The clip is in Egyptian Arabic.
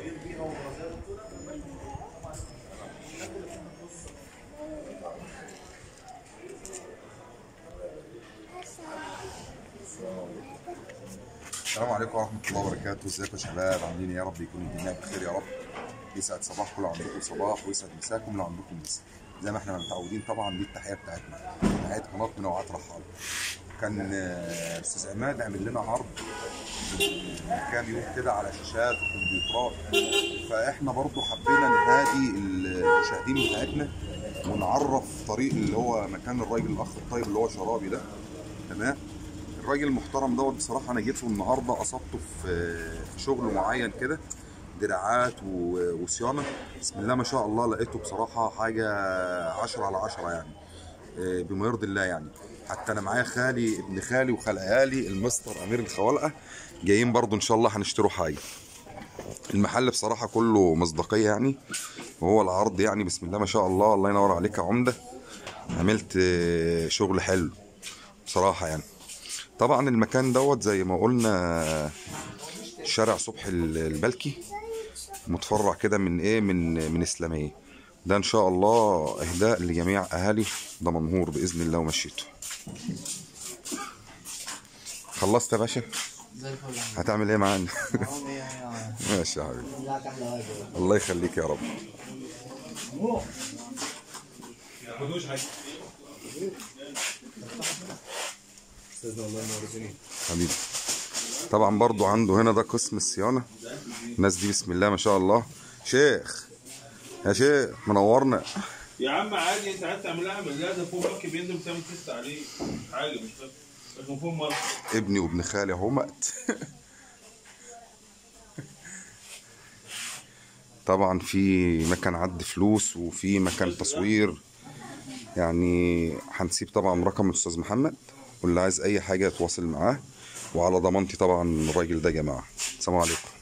السلام عليكم ورحمة الله وبركاته، ازيكم يا شباب عاملين ايه يا رب يكون الدنيا بخير يا رب. يسعد صباحكم لو عندكم صباح ويسعد مساكم لو عندكم مسا. زي ما احنا متعودين طبعا دي التحية بتاعتنا. تحية قناة منوعات رحال. كان آه، استاذ عماد عامل لنا عرض من كام يوم كده على شاشات وكمبيوترات فاحنا برضو حبينا نهادي المشاهدين بتاعتنا ونعرف طريق اللي هو مكان الراجل الاخ الطيب اللي هو شرابي ده تمام الراجل المحترم دوت بصراحه انا جيته النهارده اصبته في في شغل معين كده دراعات و- وصيانه بسم الله ما شاء الله لقيته بصراحه حاجه 10 على 10 يعني آه، بما يرضي الله يعني حتى انا معايا خالي ابن خالي وخال عيالي المستر امير الخوالقه جايين برضو ان شاء الله هنشتروا حاجه المحل بصراحه كله مصداقيه يعني وهو العرض يعني بسم الله ما شاء الله الله ينور عليك يا عمده عملت آه، شغل حلو بصراحه يعني طبعا المكان دوت زي ما قلنا شارع صبحي البلكي متفرع كده من ايه من من اسلاميه ده ان شاء الله اهداء لجميع اهالي دمنهور باذن الله ومشيته خلصت يا باشا زي الفل يا عم. هتعمل ايه معانا أهو مية مية يا عم. ماشي يا حبيبي لا تحلى واجب الله يخليك يا رب استاذنا الله ينور الدنيا حبيبي طبعا برضو عنده هنا ده قسم الصيانه الناس دي بسم الله ما شاء الله شيخ يا شيخ منورنا يا عم عادي انت عايز تعملها اعمل لا ده فوق مركب ينزل تعمل تيست عليه حاجه مش فاهم لكن فوق مركب ابني وابن خالي اهمت طبعا في مكان عد فلوس وفي مكان تصوير يعني هنسيب طبعا رقم الاستاذ محمد واللي عايز اي حاجه يتواصل معاه وعلى ضمانتي طبعا الراجل ده يا جماعه السلام عليكم